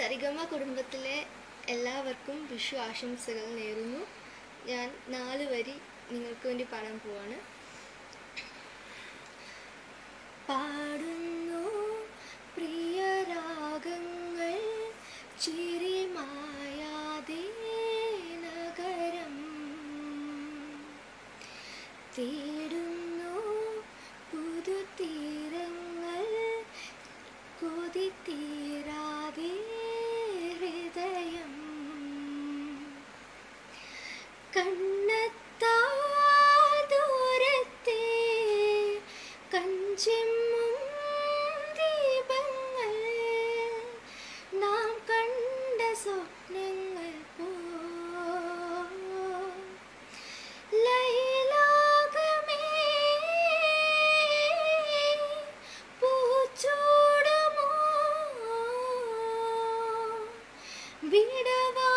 സരിഗമ കുടുംബത്തിലെ എല്ലാവർക്കും വിഷു ആശംസകൾ നേരുന്നു ഞാൻ നാല് വരി നിങ്ങൾക്ക് വേണ്ടി പാടാൻ പോവാണ് പാടുന്നു പ്രിയരാഗങ്ങൾ ചിരിമായാതെ നഗരം തേടുന്നു പുതുതീരങ്ങൾ കൊതിത്തീരാതെ ഹൃദയം കണ്ണെത്താ ദൂരത്തെ കഞ്ചിമ്മും ദീപങ്ങൾ നാം കണ്ട സ്വപ്നങ്ങൾ പോ ലൈലാകമേ പൂച്ചൂടുമോ വിടവാ